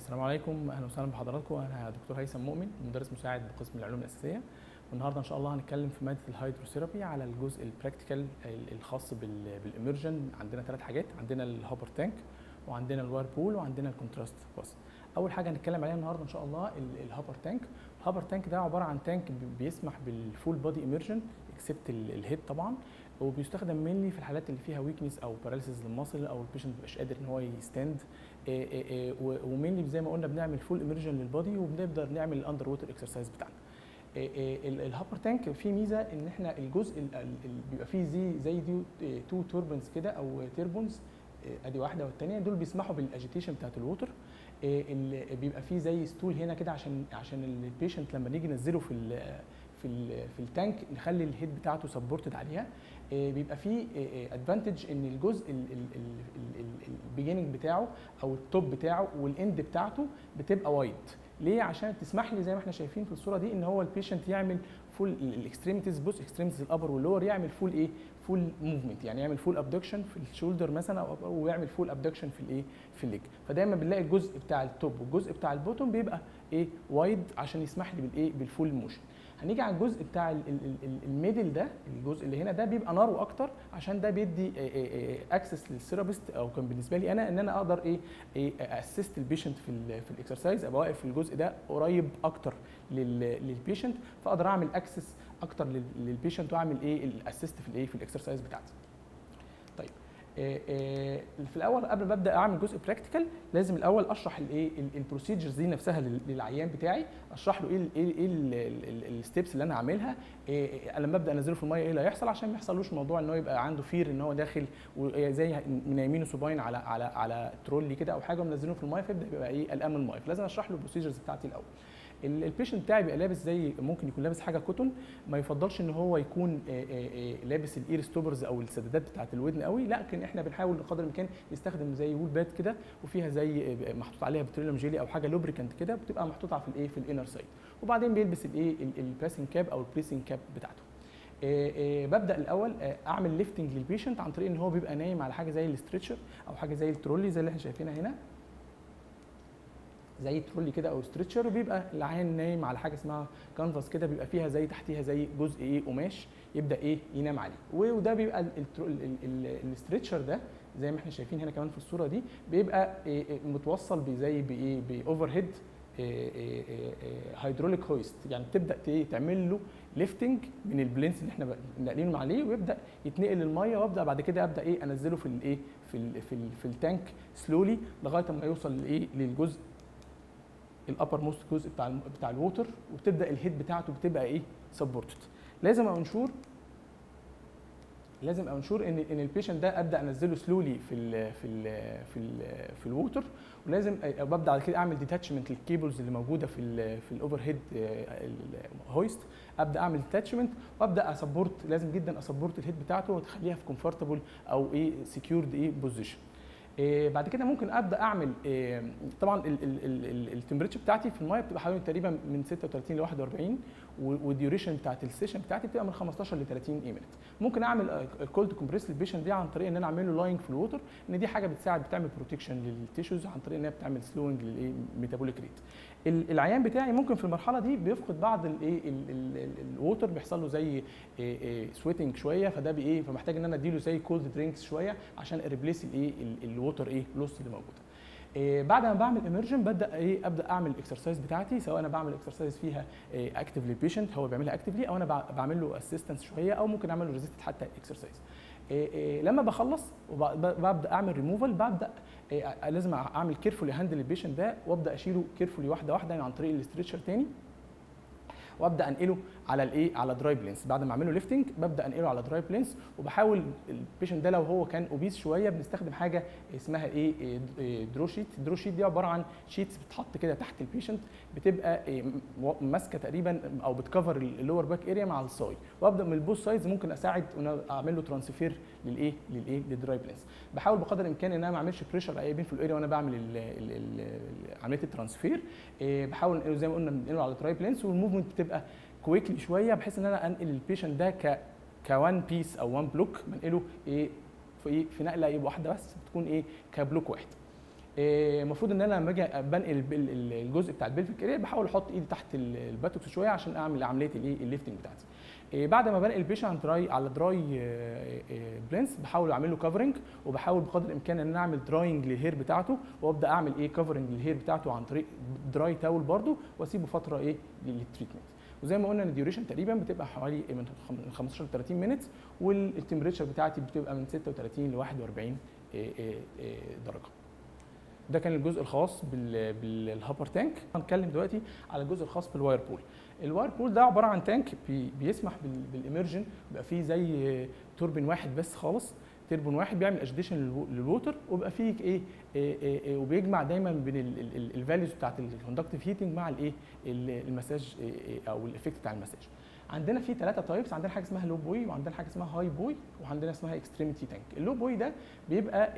السلام عليكم اهلا وسهلا بحضراتكم انا دكتور هيثم مؤمن مدرس مساعد بقسم العلوم الاساسيه والنهارده ان شاء الله هنتكلم في ماده الهيدروثيرابي على الجزء البراكتيكال الخاص بالاميرجن عندنا ثلاث حاجات عندنا الهوبر تانك وعندنا الواير بول وعندنا الكونتراست باس اول حاجه هنتكلم عليها النهارده ان شاء الله الهوبر تانك الهوبر تانك ده عباره عن تانك بيسمح بالفول بودي اميرجن اكسبت الهيد طبعا وبيستخدم منلي في الحالات اللي فيها ويكنس او باراليسيس للمصل او البيشنت مبقاش قادر ان هو يستاند ومنلي زي ما قلنا بنعمل فول اميرجن للبودي وبنقدر نعمل الاندر ووتر اكسرسايز بتاعنا الهابر تانك فيه ميزه ان احنا الجزء اللي بيبقى فيه زي زي دي تو توربنز كده او تيربونز ادي واحده والثانيه دول بيسمحوا بالاجيتيشن بتاعت الووتر اللي بيبقى فيه زي ستول هنا كده عشان عشان البيشنت لما نيجي ننزله في ال في ال في التانك نخلي الهيد بتاعته سبورتد عليها بيبقى فيه ادفانتج ان الجزء البيجيننج بتاعه او التوب بتاعه والاند بتاعته بتبقى وايد ليه عشان تسمح لي زي ما احنا شايفين في الصوره دي ان هو البيشنت يعمل فول الاكستريميتيز بص اكستريميتيز الابر واللور يعمل فول ايه فول موفمنت يعني يعمل فول ابدكشن في الشولدر مثلا او ويعمل فول ابدكشن في الايه في الليج فدايما بنلاقي الجزء بتاع التوب والجزء بتاع البوتوم بيبقى ايه وايد عشان يسمح لي بالايه بالفول موشن هنيجي على الجزء بتاع الميدل ده الجزء اللي هنا ده بيبقى نارو اكتر عشان ده بيدي اكسس للثيرابيست او كان بالنسبه لي انا ان انا اقدر ايه, إيه اسيست البيشنت في ال في الاكسرسايز ابقى واقف في الجزء ده قريب اكتر للبيشنت فاقدر اعمل اكسس اكتر للبيشنت واعمل ايه الاسيست في الايه في الاكسرسايز بتاعتي طيب في الاول قبل ما ابدا اعمل جزء براكتيكال لازم الاول اشرح الايه البروسيجرز دي نفسها للعيان بتاعي اشرح له ايه ايه الستبس اللي انا هعملها إيه لما ابدا انزله في الميه ايه اللي هيحصل عشان ما يحصلوش موضوع ان هو يبقى عنده فير ان هو داخل زي منيمينه صباين على على على ترولي كده او حاجه ومنزلينه في الميه فيبدا يبقى ايه قلقان من الميه فلازم اشرح له البروسيجرز بتاعتي الاول البيشنت بتاعي بيبقى لابس زي ممكن يكون لابس حاجه كوتون ما يفضلش ان هو يكون لابس الاير ستوبرز او السدادات بتاعه الودن قوي لكن احنا بنحاول بقدر الامكان يستخدم زي وول باد كده وفيها زي محطوط عليها بتروليوم جيلي او حاجه لوبريكانت كده بتبقى محطوطه في الايه في الانر سايد وبعدين بيلبس الايه البريسنج كاب او البريسنج كاب بتاعته ببدا الاول اعمل ليفتنج للبيشنت عن طريق ان هو بيبقى نايم على حاجه زي الاسترتشر او حاجه زي الترولي زي اللي احنا شايفينها هنا زي ترولي كده او ستريتشر وبيبقى العيان نايم على حاجه اسمها كانفاس كده بيبقى فيها زي تحتيها زي جزء ايه قماش يبدا ايه ينام عليه وده بيبقى الاستريتشر ده زي ما احنا شايفين هنا كمان في الصوره دي بيبقى إيه متوصل بزي بايه باوفر هيد هيدروليك هويست يعني بتبدا تعمل له ليفتنج من البلينس اللي احنا ناقلينه عليه ويبدا يتنقل الميه وابدا بعد كده ابدا ايه انزله في الايه في ال في, ال في التانك سلولي لغايه ما يوصل لايه للجزء الابر موست جزء بتاع بتاع الووتر وبتبدا الهيد بتاعته بتبقى ايه سبورتد لازم انشور لازم انشور ان ان البيشنت ده ابدا انزله سلولي في ال في ال في ال في الووتر ولازم ببدا على كده اعمل ديتاتشمنت للكيبلز اللي موجوده في ال في الاوفر هيد هويست ابدا اعمل ديتاتشمنت وابدا اسبورت لازم جدا اسبورت الهيد بتاعته وتخليها في كومفورتبل او ايه سكيورد ايه بوزيشن إيه بعد كده ممكن ابدا اعمل إيه طبعا التمبريتشر بتاعتي في الميه بتبقى حوالي تقريبا من 36 ل 41 والديوريشن بتاعت السيشن بتاعتي بتبقى من 15 ل 30 اي مينت ممكن اعمل كولد كومبريس للبيشنت دي عن طريق ان انا اعمل له لاينج في الووتر ان دي حاجه بتساعد بتعمل بروتكشن للتيشوز عن طريق ان هي بتعمل سلوينج للميتابوليك ريت العيان بتاعي ممكن في المرحله دي بيفقد بعض الايه الووتر بيحصل له زي سويتنج شويه فده بايه فمحتاج ان انا اديله زي كولد درينكس شويه عشان اريبليس الايه الووتر ايه لوس اللي موجوده إيه بعد ما بعمل ايمرجن ببدا ايه ابدا اعمل الاكسرسايز بتاعتي سواء انا بعمل اكسرسايز فيها إيه اكتف للبيشنت هو بيعملها اكتفلي او انا بعمل له اسيستنس شويه او ممكن اعمل له ريزيست حتى اكسرسايز إيه إيه لما بخلص وببدا اعمل ريموفال ببدا إيه لازم اعمل كيرفولي هاندل البيشنت ده وابدا اشيله كيرفولي واحده واحده يعني عن طريق الاسترتشر تاني وابدا انقله على الايه على دراي بلينس بعد ما اعمله ليفتنج ببدا انقله على دراي بلينس وبحاول البيشنت ده لو هو كان اوبيس شويه بنستخدم حاجه اسمها ايه درو شيت درو شيت دي عباره عن شيتس بتتحط كده تحت البيشنت بتبقى إيه ماسكه تقريبا او بتكفر اللور باك اريا مع الساي وابدا من البوست سايدز ممكن اساعد ان اعمل له ترانسفير للايه للايه للدراي بلينس بحاول بقدر الامكان ان انا ما اعملش بريشر ايبين في الاريا وانا بعمل ال ال ال عمليه الترانسفير إيه بحاول زي ما قلنا بننقله على دراي بلينس والموفمنت بتبقى كويكلي شويه بحيث ان انا انقل البيشنت ده ك كوان بيس او وان بلوك بنقله ايه في ايه في نقله يبقى واحده بس بتكون ايه كبلوك واحد المفروض ان انا لما اجي بنقل ال- ال- الجزء بتاع البلفيك اريا بحاول احط ايدي تحت ال- الباتوكس شويه عشان اعمل عمليه الايه الليفتنج بتاعتي إيه، بعد ما بنقل البيشنت على دراي على دراي برنس بحاول اعمل له كفرنج وبحاول بقدر الامكان ان انا اعمل دراينج للهير بتاعته وابدا اعمل ايه كفرنج للهير بتاعته عن طريق دراي تاول برده واسيبه فتره ايه للتريتمنت وزي ما قلنا ان الديوريشن تقريبا بتبقى حوالي من خم- من 15 ل 30 مينتس والتمبريتشر بتاعتي بتبقى من 36 ل 41 إيه، إيه، إيه، درجه ده كان الجزء الخاص بال- بالهابر تانك هنتكلم دلوقتي على الجزء الخاص بالواير بول الواير بول ده عباره عن تانك بي بيسمح بال- بالاميرجن بيبقى فيه زي توربين واحد بس خالص تربون واحد بيعمل اجديشن للووتر وبيبقى فيه ايه, إيه, إيه, إيه وبيجمع دايما بين الفاليوز بتاعت الكوندكتيف هيتنج مع الايه ال- المساج إيه إيه او الايفكت بتاع المساج عندنا في ثلاثه تايبس عندنا حاجه اسمها لو بوي وعندنا حاجه اسمها هاي بوي وعندنا اسمها اكستريميتي تانك اللو بوي ده بيبقى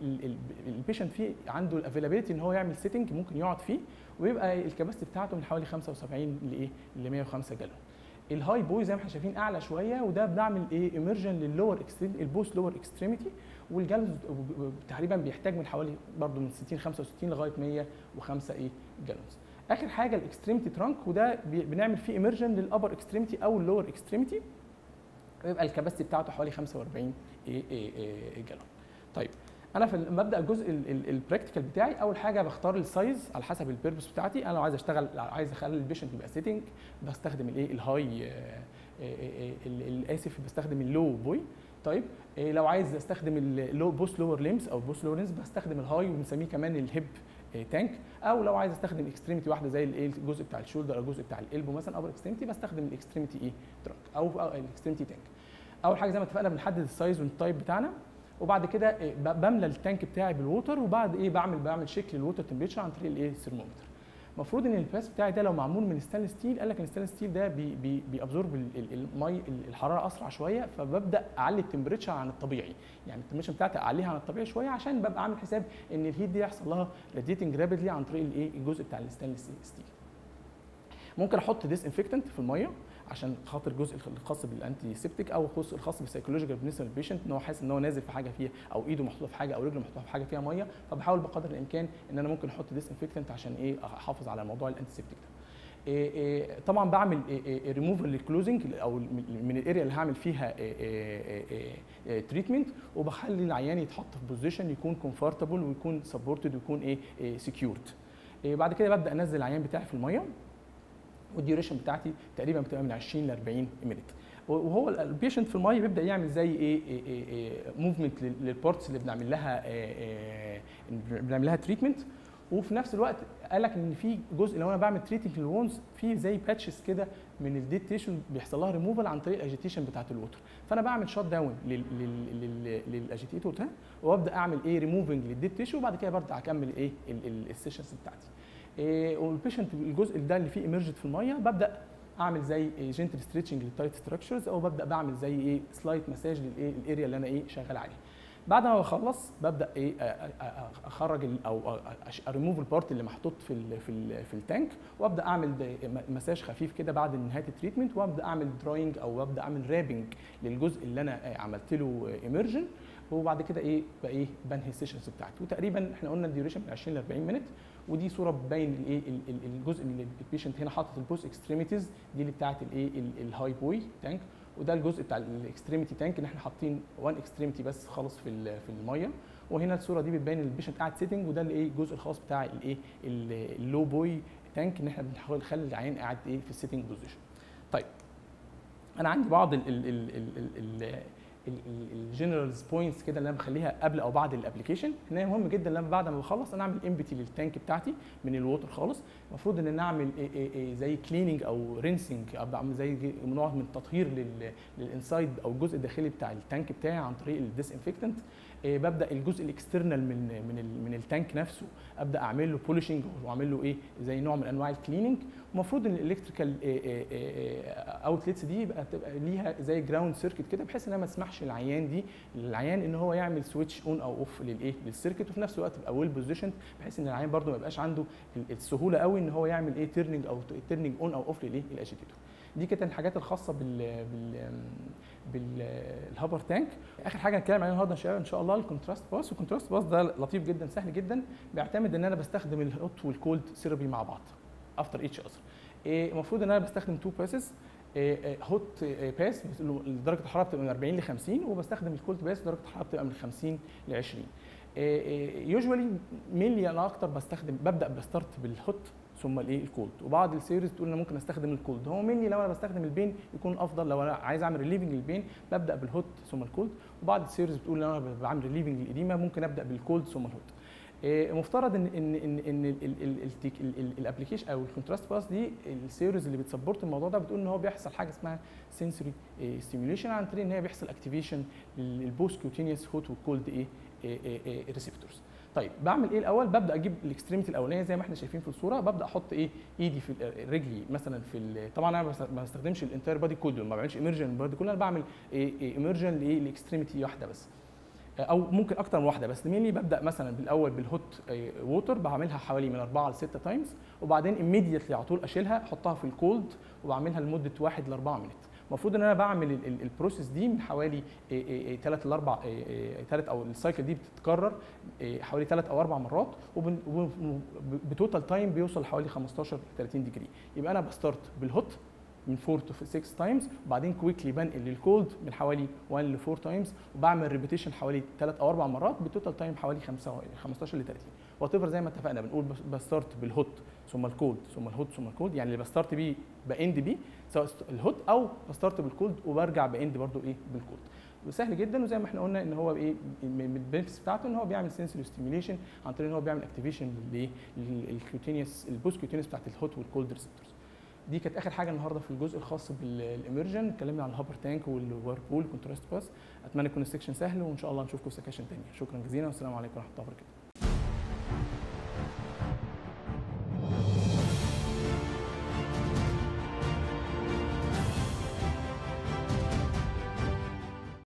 البيشنت فيه عنده الافيلابيلتي ان هو يعمل سيتنج ممكن يقعد فيه ويبقى الكباستي بتاعته من حوالي 75 لايه ل 105 جالون الهاي بوي زي ما احنا شايفين اعلى شويه وده بنعمل ايه ايمرجن لللور اكستريم البوست لور اكستريميتي والجالونز تقريبا بيحتاج من حوالي برضه من 60 65 لغايه 105 ايه جالونز اخر حاجه الاكستريميتي ترانك وده بي- بنعمل فيه ايمرجن للابر اكستريميتي او اللور اكستريميتي ويبقى الكباستي بتاعته حوالي 45 إيه إيه إيه جالون طيب انا في لما ابدا الجزء البراكتيكال بتاعي اول حاجه بختار السايز على حسب البيربس بتاعتي انا لو عايز اشتغل عايز اخلي البيشنت يبقى سيتنج بستخدم الايه الهاي آه، آه، آه، ال- الاسف بستخدم اللو بوي طيب إيه لو عايز استخدم اللو بوست لور ليمز او بوست لور ليمز بستخدم الهاي وبنسميه كمان الهيب تانك او لو عايز استخدم اكستريميتي واحده زي الايه الجزء بتاع الشولدر او الجزء بتاع الالبو مثلا ابر اكستريميتي بستخدم الاكستريميتي ايه ترانك او الاكستريميتي تانك اول حاجه زي ما اتفقنا بنحدد السايز والتايب بتاعنا وبعد كده إيه، ب- بملى التانك بتاعي بالووتر وبعد ايه بعمل بعمل شيك للووتر تمبريتشر عن طريق الايه الثرمومتر المفروض ان الباس بتاعي ده لو معمول من ستانلس ستيل قال لك ان الستانلس ستيل ده بي بي بيابزورب ال- ال- المي الحراره اسرع شويه فببدا اعلي التمبريتشر عن الطبيعي يعني التمبريتشر بتاعتي اعليها عن الطبيعي شويه عشان ببقى عامل حساب ان الهيت دي يحصل لها راديتنج رابيدلي عن طريق الايه الجزء بتاع الستانلس ستيل ممكن احط ديس انفكتنت في الميه عشان خاطر الجزء الخاص بالانتي سيبتيك او الخاص الخاص بالسايكولوجيكال بالنسبه للبيشنت ان هو حاسس ان هو نازل في حاجه فيها او ايده محطوطه في حاجه او رجله محطوطه في حاجه فيها ميه فبحاول بقدر الامكان ان انا ممكن احط ديس انفكتنت عشان ايه احافظ على موضوع الانتي سيبتيك ده إيه إيه طبعا بعمل ريموفال للكلوزنج او من من الاريا اللي هعمل فيها تريتمنت وبخلي العيان يتحط في بوزيشن يكون كومفورتبل ويكون سبورتد ويكون ايه سكيورد بعد كده ببدا انزل العيان بتاعي في الميه والديوريشن بتاعتي تقريبا بتبقى من 20 ل 40 مينت وهو البيشنت في الميه بيبدا يعمل زي ايه موفمنت للبارتس اللي بنعمل لها إيه إيه بنعمل لها تريتمنت وفي نفس الوقت قال لك ان في جزء لو انا بعمل تريتنج للوونز في زي باتشز كده من الديت تيشو بيحصل لها ريموفال عن طريق الاجيتيشن بتاعت الووتر فانا بعمل شوت داون للاجيتيتور ده وابدا اعمل ايه ريموفنج للديت تيشو وبعد كده برجع اكمل ايه السيشنز بتاعتي إيه والبيشنت الجزء ده اللي فيه ايمرجد في الميه ببدا اعمل زي جنتل ستريتشنج للتايت ستراكشرز او ببدا بعمل زي ايه سلايت مساج للايه الاريا اللي انا ايه شغال عليها بعد ما بخلص ببدا ايه اخرج او اريموف البارت اللي محطوط في ال في ال في التانك وابدا اعمل مساج خفيف كده بعد نهايه التريتمنت وابدا اعمل دراينج او ابدا اعمل رابنج للجزء اللي انا عملت له ايمرجن وبعد كده ايه بقى ايه بنهي السيشنز بتاعتي وتقريبا احنا قلنا الديوريشن من 20 ل 40 مينت ودي صوره بتبين الايه الجزء اللي البيشنت هنا حاطط البوست اكستريميتيز دي اللي بتاعت الايه الهاي بوي تانك وده الجزء بتاع الاكستريميتي تانك ان احنا حاطين وان اكستريميتي بس خالص في في الميه وهنا الصوره دي بتبين البيشنت قاعد سيتنج وده الايه الجزء الخاص بتاع الايه اللو بوي تانك ان احنا بنحاول نخلي العين قاعد ايه في السيتنج بوزيشن طيب انا عندي بعض ال ال ال ال ال الجنرالز بوينتس كده اللي انا بخليها قبل او بعد الابلكيشن ان هي مهم جدا لما بعد ما بخلص انا اعمل امبتي للتانك بتاعتي من الووتر خالص المفروض ان انا اعمل إيه إيه إيه زي كليننج او رينسنج ابدا اعمل زي نوع من التطهير للانسايد او الجزء الداخلي بتاع التانك بتاعي عن طريق الديس انفكتنت ببدا الجزء الاكسترنال من من من التانك نفسه ابدا اعمل له بولشنج واعمل له ايه زي نوع من انواع الكليننج المفروض ان الالكتريكال اوتلتس دي يبقى تبقى ليها زي جراوند سيركت كده بحيث انها ما تسمحش للعيان دي للعيان ان هو يعمل سويتش اون او اوف للايه للسيركت وفي نفس الوقت تبقى ويل بوزيشن بحيث ان العيان برده ما يبقاش عنده السهوله قوي ان هو يعمل ايه تيرنينج او تيرنينج اون او اوف للايه الاجيتيتور دي كانت الحاجات الخاصه بال بال بالهابر تانك اخر حاجه هنتكلم عليها النهارده ان شاء الله الكونتراست باس والكونتراست باس ده لطيف جدا سهل جدا بيعتمد ان انا بستخدم الهوت والكولد ثيرابي مع بعض افتر ايتش اذر المفروض ان انا بستخدم تو باسز هوت باس درجه الحراره بتبقى من 40 ل 50 وبستخدم الكولد باس درجه الحراره بتبقى من 50 ل 20 يوجوالي مينلي انا اكتر بستخدم ببدا بستارت بالهوت ثم الايه الكولد وبعض السيريز بتقول انا ممكن استخدم الكولد هو مني لو انا بستخدم البين يكون افضل لو انا عايز اعمل ريليفنج للبين ببدا بالهوت ثم الكولد وبعض السيريز بتقول لو انا بعمل ريليفنج للاديمه ممكن ابدا بالكولد ثم الهوت مفترض ان ان ان ان الابلكيشن او الكونتراست باس دي السيريز اللي بتسبورت الموضوع ده بتقول ان هو بيحصل حاجه اسمها سنسوري ستيميوليشن عن طريق ان هي بيحصل اكتيفيشن للبوست كيوتينيوس هوت والكولد ايه ريسبتورز طيب بعمل ايه الاول ببدا اجيب الاكستريميتي الاولانيه زي ما احنا شايفين في الصوره ببدا احط ايه ايدي في رجلي مثلا في طبعا انا ما بستخدمش الانتاير بادي كله ما بعملش ايمرجن البادي كله انا بعمل ايمرجن لاكستريميتي واحده بس او ممكن اكتر من واحده بس مينلي ببدا مثلا بالاول بالهوت ووتر بعملها حوالي من 4 ل 6 تايمز وبعدين immediately على طول اشيلها احطها في الكولد وبعملها لمده 1 ل 4 مينت المفروض ان انا بعمل البروسيس دي من حوالي 3 ل 4 ثلاث او السايكل دي بتتكرر حوالي 3 او 4 مرات وبتوتال تايم بيوصل حوالي 15 ل 30 ديجري يبقى انا بستارت بالهوت من 4 تو 6 تايمز وبعدين كويكلي بنقل للكولد من حوالي 1 ل 4 تايمز وبعمل ريبيتيشن حوالي 3 او 4 مرات بتوتال تايم حوالي 15 ل 30 وات ايفر زي ما اتفقنا بنقول بستارت بالهوت ثم الكولد ثم الهوت ثم الكولد يعني اللي بستارت بيه باند بيه سواء الهوت او بستارت بالكولد وبرجع باند برده ايه بالكولد وسهل جدا وزي ما احنا قلنا ان هو ايه من البنفيتس بتاعته ان هو بيعمل سنسوري ستيميوليشن عن طريق ان هو بيعمل اكتيفيشن للكيوتينيوس البوست كيوتينيوس بتاعت الهوت والكولد ريسبتورز دي كانت اخر حاجه النهارده في الجزء الخاص بالاميرجن اتكلمنا عن الهابر تانك والواربول كونتراست باس اتمنى يكون السكشن سهل وان شاء الله نشوفكم في سكشن ثانيه شكرا جزيلا والسلام عليكم ورحمه الله وبركاته